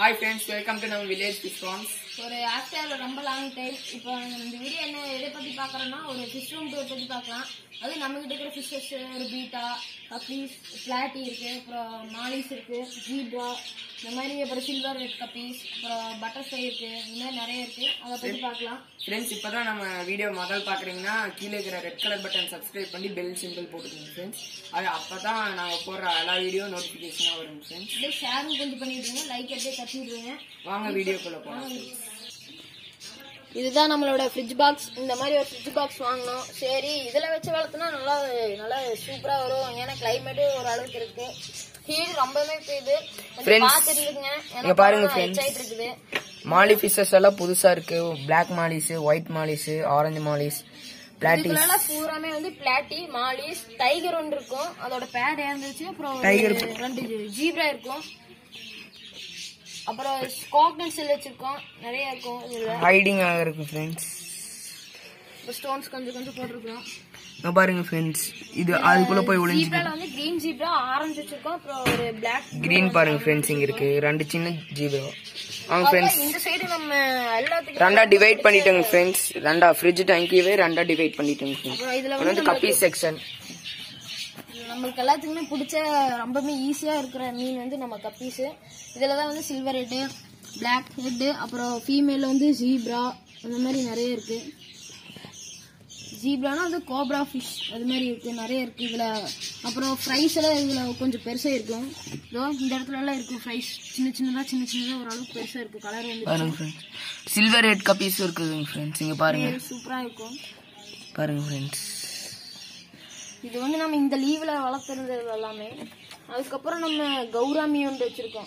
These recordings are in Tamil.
ஹாய் ஃப்ரெண்ட்ஸ் வெல்கம் டு நம்ம வில்லேஜ் ஃபிஷ் ஃபார்ம்ஸ் ஒரு ஆஃப்டர் ரொம்ப லாங் டைம் இப்போ இந்த வீடியோ என்ன எதை பத்தி பார்க்கறோம்னா ஒரு ஃபிஷ் ரூம் டூர் பத்தி பார்க்கலாம் அது நம்ம கிட்ட இருக்கிற ஃபிஷஸ் ஒரு பீட்டா கப்பீஸ் பிளாட்டி இருக்கு அப்புறம் மாலிஸ் இருக்கு ஜீப்ரா இந்த மாதிரி அப்புறம் சில்வர் ரெட் கப்பீஸ் அப்புறம் பட்டர்ஃப்ளை இருக்கு இந்த மாதிரி நிறைய இருக்கு அதை பத்தி பார்க்கலாம் ஃப்ரெண்ட்ஸ் இப்போ தான் நம்ம வீடியோ முதல் பார்க்குறீங்கன்னா கீழே இருக்கிற ரெட் கலர் பட்டன் சப்ஸ்கிரைப் பண்ணி பெல் சிம்பிள் போட்டுக்கோங்க ஃப்ரெண்ட்ஸ் அது அப்போ தான் நாங்கள் போடுற எல்லா வீடியோ நோட்டிஃபிகேஷனாக வரும் ஃப்ரெண்ட்ஸ் அப்படியே ஷேரும் கொஞ்சம் பண்ணிவிடுங்க லைக் எடுத்து தட்டி விடுங்க வாங்க வீடியோக்குள்ளே போகலாம் இதுதான் நம்மளோட ஃப்ரிட்ஜ் பாக்ஸ் இந்த மாதிரி ஒரு ஃப்ரிட்ஜ் பாக்ஸ் வாங்கினோம் சரி இதில் வச்சு வளர்த்துனா நல்லா நல்லா சூப்பராக வரும் ஏன்னா கிளைமேட்டு ஒரு அளவுக்கு இருக்கு ஹீட் ரொம்பவே பெய்யுது Friends, பார்த்துட்டு இருக்குங்க இங்க பாருங்க friends. ஆயிட்டு இருக்குது மாலி ஃபிஷஸ் எல்லாம் புதுசாக இருக்கு black mollies white mollies orange mollies platies இதுக்குள்ள பூராமே வந்து பிளாட்டி மாலிஸ் டைகர் ஒன்று இருக்கும் அதோட பேட் இருந்துச்சு அப்புறம் ஒரு Tiger. ரெண்டு ஜீப்ரா இருக்கும் அப்புறம் ஸ்காக்டன் செல் வச்சிருக்கோம் நிறைய இருக்கும் இதுல ஹைடிங் ஆக இருக்கு ஃப்ரெண்ட்ஸ் ஸ்டோன்ஸ் கொஞ்சம் கொஞ்சம் போட்டிருக்கோம் இங்கே பாருங்க ஃப்ரெண்ட்ஸ் இது அதுக்குள்ளே போய் ஒளிஞ்சு ஜீப்ரால வந்து கிரீன் ஜீப்ரா ஆரஞ்சு வச்சிருக்கோம் அப்புறம் ஒரு பிளாக் கிரீன் பாருங்க ஃப்ரெண்ட்ஸ் இங்கே இருக்கு ரெண்டு சின்ன ஜீரோ வாங்க ஃப்ரெண்ட்ஸ் இந்த சைடு நம்ம எல்லாத்துக்கும் ரெண்டா டிவைட் பண்ணிட்டோங்க ஃப்ரெண்ட்ஸ் ரெண்டா ஃப்ரிட்ஜ் டேங்கியவே ரெண்டா டிவைட் பண்ணிட்டோங்க ஃப்ரெண்ட்ஸ் அப்புறம் இதுல இது வந்து கப்பி செக்ஷன் நம்மளுக்கு எல்லாத்துக்குமே பிடிச்ச ரொம்பவே ஈஸியா இருக்கிற மீன் வந்து நம்ம கப்பீஸ் இதுல தான் வந்து சில்வர் ஹெட்டு பிளாக் ஹெட்டு அப்புறம் ஃபீமேல் வந்து ஜீப்ரா அந்த மாதிரி நிறைய இருக்கு ஜீப்ரானா வந்து கோப்ரா ஃபிஷ் அது மாதிரி இருக்கு நிறைய இருக்கு இதுல அப்புறம் ஃப்ரைஸ் எல்லாம் இதுல கொஞ்சம் பெருசா இருக்கும் இதோ இந்த இடத்துல எல்லாம் இருக்கு ஃப்ரைஸ் சின்ன சின்னதா சின்ன சின்னதா ஓரளவுக்கு பெருசா இருக்கு கலர் வந்து பாருங்க ஃப்ரெண்ட்ஸ் சில்வர் ரெட் கப்பீஸ் இருக்குதுங்க ஃப்ரெண்ட்ஸ் இங்க பாருங்க சூப்பரா இருக்கும் பாருங்க ஃப்ரெண்ட்ஸ் இது வந்து நம்ம இந்த லீவ்ல வளர்த்துறது எல்லாமே அதுக்கப்புறம் நம்ம கௌராமி ஒன்று வச்சிருக்கோம்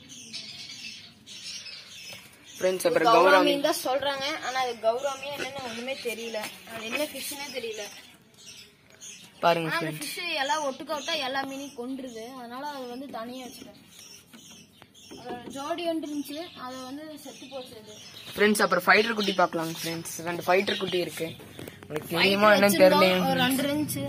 ஃப்ரெண்ட்ஸ் அப்புறம் கௌரவம் கௌராமி தான் சொல்றாங்க ஆனா அது கௌராமி என்னன்னு ஒண்ணுமே தெரியல அது என்ன ஃபிஷ்னே தெரியல பாருங்க ஆனா அந்த ஃப்ரெண்ட்ஸ் ஃபிஷ் எல்லாம் ஒட்டுக்க விட்டா எல்லா மீனையும் கொன்றுது அதனால அது வந்து தனியா வச்சுட்டேன் அதோட ஜோடி ஒன்று இருந்துச்சு அதை வந்து செத்து போச்சு அது ஃப்ரெண்ட்ஸ் அப்புறம் ஃபைட்டர் குட்டி பார்க்கலாம் ஃப்ரெண்ட்ஸ் ரெண்டு ஃபைட்டர் குட்டி இருக்கு உங்களுக்கு தெரியுமா என்னன்னு தெரியல ஒரு ரெண்டு இருந்துச்சு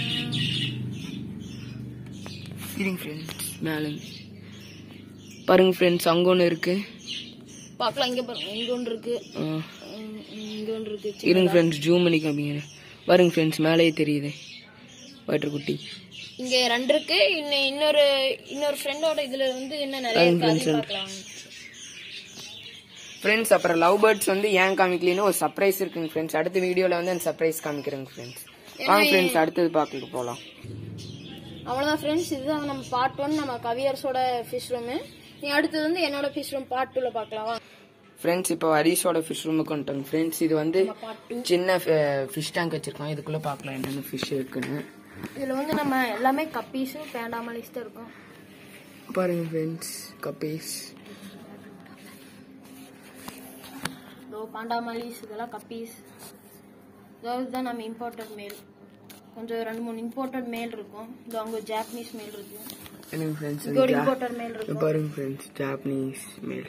இருங்க ஃப்ரெண்ட்ஸ் மேலே பாருங்க ஃப்ரெண்ட்ஸ் அங்க ஒன்று இருக்கு பார்க்கலாம் இங்க பாருங்க இங்க ஒன்று இருக்கு ஆ, உம், இங்க ஒன்று இருக்கு இருங்க ஃப்ரெண்ட்ஸ் ஜூம் பண்ணி காமிங்க பாருங்க ஃப்ரெண்ட்ஸ் மேலேயே தெரியுது ஃபைட்டர் குட்டி இங்க ரெண்டு இருக்கு இன்னும் இன்னொரு இன்னொரு ஃப்ரெண்டோட இதுல வந்து என்ன நிறைய இருக்கு அதையும் பார்க்கலாம் ஃப்ரெண்ட்ஸ் அப்புறம் லவ் பேர்ட்ஸ் வந்து ஏன் காமிக்கலன்னு ஒரு சர்ப்ரைஸ் இருக்குங்க ஃப்ரெண்ட்ஸ் அடுத்த வீடியோல வந்து அந்த சர்ப்ரைஸ் காமிக்கிறேங்க ஃப்ரெண்ட்ஸ் வாங்க ஃப்ரெண்ட்ஸ் அடுத்தது பார்க்க போகலாம் அவ்வளவுதான் ஃப்ரெண்ட்ஸ் இதுதான் நம்ம பார்ட் ஒன் நம்ம கவியர்ஸோட ஃபிஷ் ரூமு நீ அடுத்தது வந்து என்னோட ஃபிஷ் ரூம் பார்ட் டூல பார்க்கலாம் வாங்க. ஃப்ரெண்ட்ஸ் இப்போ ஹரிஷோட ஃபிஷ் ரூமுக்கு வந்துட்டோங்க ஃப்ரெண்ட்ஸ் இது வந்து நம்ம பார்ட் டூ சின்ன ஃபிஷ் டேங்க் வச்சிருக்கோம் இதுக்குள்ள பார்க்கலாம் என்னென்ன ஃபிஷ் இருக்குன்னு இதுல வந்து நம்ம எல்லாமே கப்பீஸ் பேண்டாமலிஸ் தான் இருக்கும் பாருங்க ஃப்ரெண்ட்ஸ் கப்பீஸ் இதோ பாண்டாமலிஸ் இதெல்லாம் கப்பீஸ் இதோ தான் நம்ம இம்போர்ட்டட் மேல் கொஞ்சம் ரெண்டு மூணு இம்போர்ட்டட் மேல் இருக்கும் இதோ அங்க ஒரு ஜாப்பனீஸ் மேல் இருக்கு என்னங்க ஃப்ரெண்ட்ஸ் இங்க ஒரு இம்போர்ட்டட் மேல் இருக்கும் பாருங்க ஃப்ரெண்ட்ஸ் ஜாப்பனீஸ் மேல்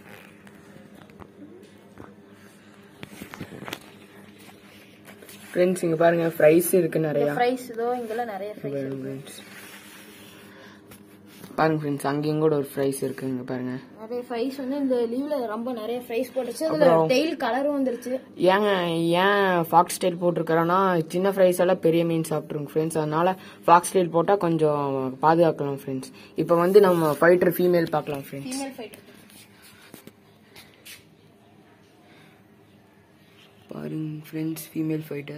ஃப்ரெண்ட்ஸ் இங்க பாருங்க ஃப்ரைஸ் இருக்கு நிறைய ஃப்ரைஸ் இதோ இங்கெல்லாம் நிறைய ஃப்ரைஸ் பாருங்க ஃப்ரெண்ட்ஸ் பாருங்க ஃப்ரெண்ட்ஸ் அங்கேயும் கூட ஒரு ஃப்ரைஸ் இருக்குங்க பாருங்க நிறைய ஃப்ரைஸ் வந்து இந்த லீவ்ல ரொம்ப நிறைய ஃப்ரைஸ் போட்டுச்சு அதுல டெய்ல் கலரும் வந்துருச்சு ஏங்க ஏன் ஃபாக்ஸ் ஸ்டைல் போட்டிருக்கிறோன்னா சின்ன ஃப்ரைஸ் எல்லாம் பெரிய மீன் சாப்பிட்ருங்க ஃப்ரெண்ட்ஸ் அதனால ஃபாக்ஸ் ஸ்டைல் போட்டால் கொஞ்சம் பாதுகாக்கலாம் ஃப்ரெண்ட்ஸ் இப்போ வந்து நம்ம ஃபைட்டர் ஃபீமேல் பார்க்கலாம் ஃப்ரெண்ட்ஸ் ஃபீமேல் ஃபைட்டர் பாருங்க ஃப்ரெண்ட்ஸ் ஃபீமேல் ஃபைட்டர்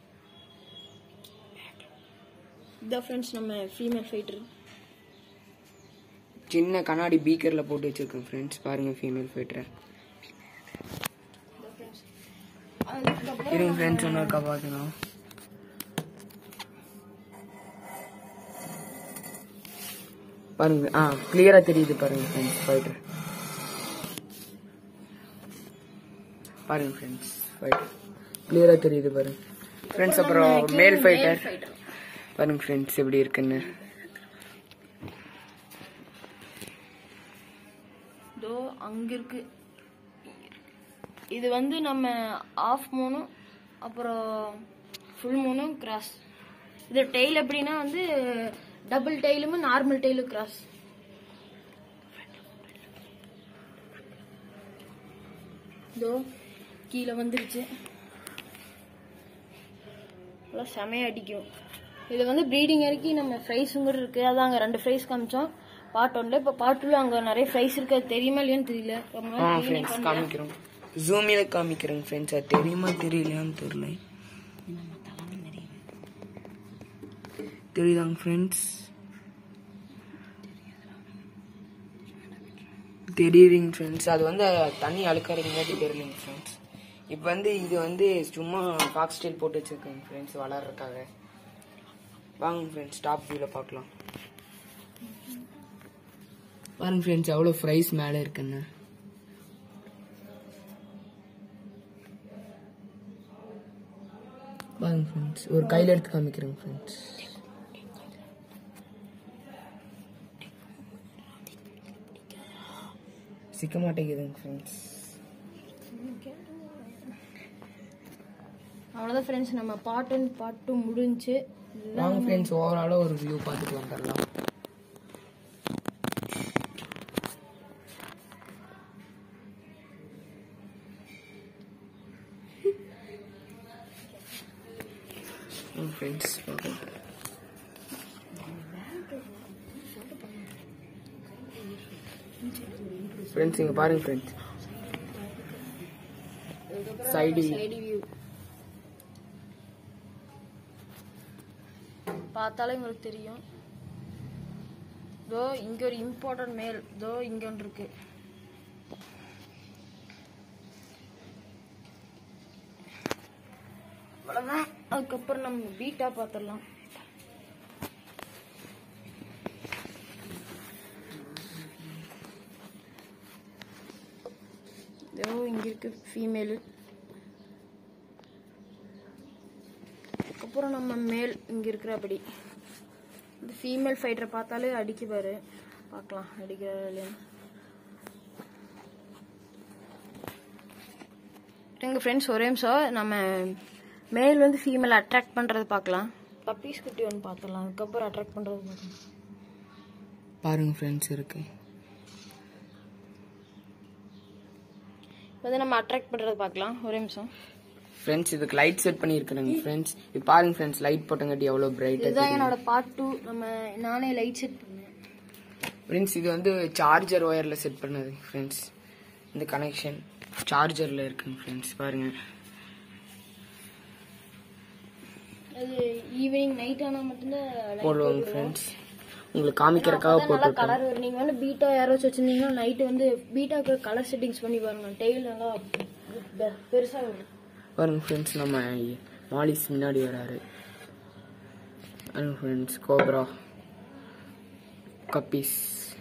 இதான் ஃப்ரெண்ட்ஸ் நம்ம ஃபீமேல் ஃபைட்டர் சின்ன கண்ணாடி பீக்கரில் போட்டு வச்சிருக்கோம் ஃப்ரெண்ட்ஸ் பாருங்க ஃபீமேல் ஃபைட்டர் அதுக்கப்புறம் இருங்க ஃப்ரெண்ட்ஸ் ஒன்று பார்த்துக்கலாம் பாருங்க ஆ கிளியரா தெரியுது பாருங்க ஃப்ரெண்ட்ஸ் ஃபைட்டர் பாருங்க ஃப்ரெண்ட்ஸ் ஃபைட்டர் கிளியரா தெரியுது பாருங்க ஃப்ரெண்ட்ஸ் அப்புறம் மேல் ஃபைட்டர் ஃபைட்டர் பாருங்க ஃப்ரெண்ட்ஸ் எப்படி இருக்குன்னு இதோ அங்க இருக்கு இது வந்து நம்ம ஆஃப் மூணும் அப்புறம் ஃபுல் மூணும் கிராஸ் இது டெய்ல் எப்படின்னா வந்து டபுள் டெய்லும் நார்மல் டெய்லும் கிராஸ் இதோ கீழே வந்துருச்சு நல்லா செமையா அடிக்கும் இது வந்து ப்ரீடிங் வரைக்கும் நம்ம ஃப்ரைஸும் கூட இருக்கு அதான் அங்கே ரெண்டு ஃப்ரைஸ் காமிச்சோம் பார்ட் ஒன்ல இப்போ பார்ட் டூல அங்கே நிறைய ஃப்ரைஸ் இருக்கு அது தெரியுமா இல்லையான்னு தெரியல ரொம்ப ஆ நாள் clean ஃப்ரெண்ட்ஸ் பண்ணல. காமிக்கிறோம் ஜூமில் காமிக்கிறேங்க ஃப்ரெண்ட்ஸ் அது தெரியுமா தெரியலையான்னு தெரியல தெரியுதாங்க ஃப்ரெண்ட்ஸ் தெரியுதுங்க ஃப்ரெண்ட்ஸ் அது வந்து தண்ணி அழுக்கறதுங்காட்டி தெரியலைங்க ஃப்ரெண்ட்ஸ் இப்போ வந்து இது வந்து சும்மா பாக்ஸ் ஸ்டைல் போட்டு வச்சிருக்கேங்க ஃப்ரெண்ட்ஸ் வளர்றதுக்காக வாங்க ஃப்ரெண்ட்ஸ் டாப் வியூவில் பார்க்கலாம் பாருங்க ஃப்ரெண்ட்ஸ் எவ்வளோ ஃப்ரைஸ் மேலே இருக்குன்னு பாருங்க ஃப்ரெண்ட்ஸ் ஒரு கையில் எடுத்து காமிக்கிறேங்க ஃப்ரெண்ட்ஸ் சிக்க மாட்டேங்குதுங்க ஃப்ரெண்ட்ஸ் அவ்வளோதான் ஃப்ரெண்ட்ஸ் நம்ம பார்ட் ஒன் பார்ட் டூ முடிஞ்சு வாங்க ஃப்ரெண்ட்ஸ் ஓவராலாக ஒரு வியூ பார்த்துட்டு வந்துடலாம் ஃப்ரெண்ட்ஸ் ஃப்ரெண்ட்ஸ் இங்கே பாருங்க ஃப்ரெண்ட்ஸ் சைடு சைடு வியூ பார்த்தாலே உங்களுக்கு தெரியும் இதோ இங்க ஒரு இம்பார்ட்டன்ட் மேல் இதோ இங்க ஒன்று இருக்கு அவ்வளவுதான் அதுக்கப்புறம் நம்ம பீட்டா பார்த்துடலாம் இதோ இங்க இருக்கு ஃபீமேலு அப்புறம் நம்ம மேல் இங்க இருக்கிறபடி இந்த ஃபீமேல் ஃபைட்டரை பார்த்தாலே அடிக்க பாரு பார்க்கலாம் அடிக்கிற இல்லையான்னு எங்கள் ஃப்ரெண்ட்ஸ் ஒரே நிமிஷம் நம்ம மேல் வந்து ஃபீமேல் அட்ராக்ட் பண்ணுறது பார்க்கலாம் பப்பீஸ் குட்டி ஒன்று பார்த்துடலாம் அதுக்கப்புறம் அட்ராக்ட் பண்ணுறது பார்க்கலாம் பாருங்க ஃப்ரெண்ட்ஸ் இருக்கு இப்போ வந்து நம்ம அட்ராக்ட் பண்ணுறது பார்க்கலாம் ஒரே நிமிஷம் ஃப்ரெண்ட்ஸ் இதுக்கு லைட் செட் பண்ணியிருக்கிறேங்க ஃப்ரெண்ட்ஸ் இப்போ பாருங்க ஃப்ரெண்ட்ஸ் லைட் போட்டங்காட்டி எவ்வளோ பிரைட்டாக இதுதான் என்னோட பார்ட் டூ நம்ம நானே லைட் செட் பண்ணேன் ஃப்ரெண்ட்ஸ் இது வந்து சார்ஜர் ஒயரில் செட் பண்ணது ஃப்ரெண்ட்ஸ் இந்த கனெக்ஷன் சார்ஜரில் இருக்குங்க ஃப்ரெண்ட்ஸ் பாருங்க அது ஈவினிங் நைட் ஆனால் மட்டும்தான் light போடுவாங்க ஃப்ரெண்ட்ஸ் உங்களுக்கு காமிக்கிறக்காக அப்பதான் நல்லா போட்டு கலர் வரும் நீங்க வந்து பீட்டா யாராச்சும் வச்சிருந்தீங்கன்னா நைட்டு வந்து பீட்டாக்கு கலர் செட்டிங்ஸ் பண்ணி பாருங்க டெய்ல் நல்லா பெ- பெருசா வரும் பாருங்க ஃப்ரெண்ட்ஸ் நம்ம மாலிஸ் முன்னாடி வராரு பாருங்க ஃப்ரெண்ட்ஸ் கோப்ரா கப்பீஸ்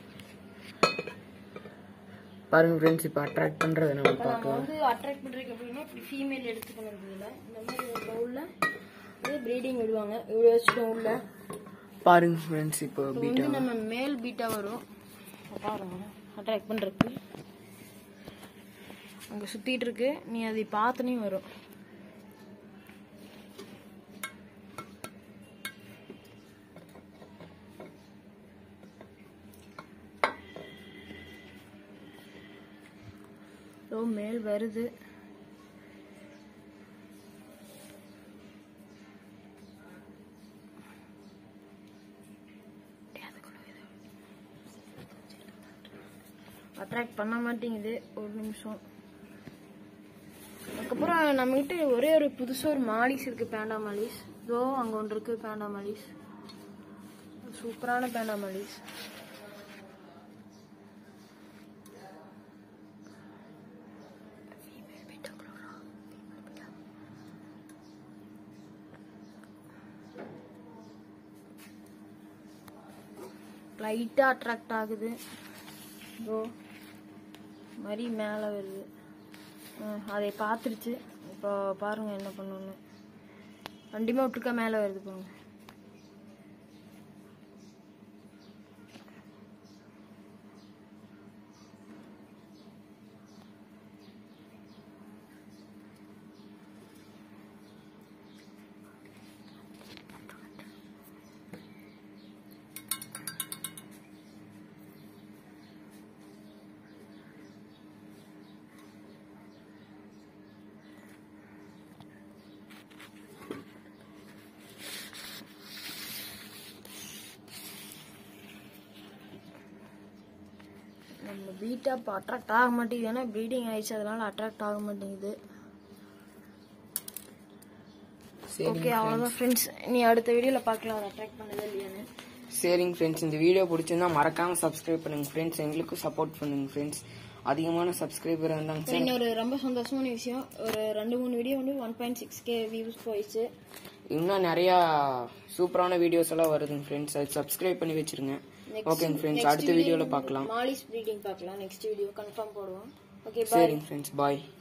பாருங்க ஃப்ரெண்ட்ஸ் இப்போ அட்ராக்ட் பண்ணுறதை நம்ம நம்ம பார்க்கலாம் வந்து அட்ராக்ட் பண்றதுக்கு எப்படின்னா இப்படி ஃபீமேல் எடுத்துக்கணும் இதுல இந்த மாதிரி ஒரு பவுல்ல வந்து ப்ரீடிங் விடுவாங்க இப்படி வச்சுட்டோம் உள்ள பாருங்க ஃப்ரெண்ட்ஸ் இப்போ இப்போ பீட்டா வந்து நம்ம மேல் பீட்டா வரும் இப்ப பாருங்க அட்ராக்ட் பண்றதுக்கு அங்க சுத்திட்டு இருக்கு நீ அதை பார்த்தனே வரும் ஓ மேல் வருது அட்ராக்ட் பண்ண மாட்டேங்குது ஒரு நிமிஷம் அதுக்கப்புறம் நம்மகிட்ட ஒரே ஒரு புதுசாக ஒரு மாலிஸ் இருக்கு பேண்டா மாலிஸ் இதோ அங்கே ஒன்று இருக்கு பேண்டா மாலிஸ் சூப்பரான பேண்டா மாலிஸ் லைட்டாக அட்ராக்ட் ஆகுது இதோ மாதிரி மேலே வருது அஹ் அதை பார்த்துருச்சு இப்போ பாருங்க என்ன பண்ணணும்னு கண்டிப்பாக விட்டுருக்கா மேலே வருது பாருங்க நம்ம பீட்டா இப்போ அட்ராக்ட் ஆக மாட்டேங்குது ஏன்னா ப்ரீடிங் ஆயிடுச்சு அதனால அட்ராக்ட் ஆக மாட்டேங்குது சரிங்க ஓகே அவ்வளோதான் ஃப்ரெண்ட்ஸ் நீ அடுத்த வீடியோவில் பார்க்கலாம் அதை அட்ராக்ட் பண்ணதே இல்லையான்னு சரிங்க ஃப்ரெண்ட்ஸ் இந்த வீடியோ பிடிச்சிருந்தா மறக்காம சப்ஸ்கிரைப் பண்ணுங்க ஃப்ரெண்ட்ஸ் எங்களுக்கும் சப்போர்ட் பண்ணுங்க ஃப்ரெண்ட்ஸ் அதிகமான சப்ஸ்கிரைபர் இருந்தாங்க அப்புறம் இன்னொரு ரொம்ப சந்தோஷமான விஷயம் ஒரு ரெண்டு மூணு வீடியோ வந்து one point six K views போயிடுச்சு இன்னும் நிறைய சூப்பரான வீடியோஸ் எல்லாம் வருதுங்க ஃப்ரெண்ட்ஸ் அது சப்ஸ்கிரைப் பண்ணி வச்சிருங்க ஓகேங்க ஃப்ரெண்ட்ஸ் அடுத்த வீடியோல பார்க்கலாம் மாலிஸ் ப்ரீடிங் பார்க்கலாம் நெக்ஸ்ட் வீடியோ கன்ஃபார்ம் போடுவோம் ஓகே சரிங்க ஃப்ரெண்ட்ஸ் பாய்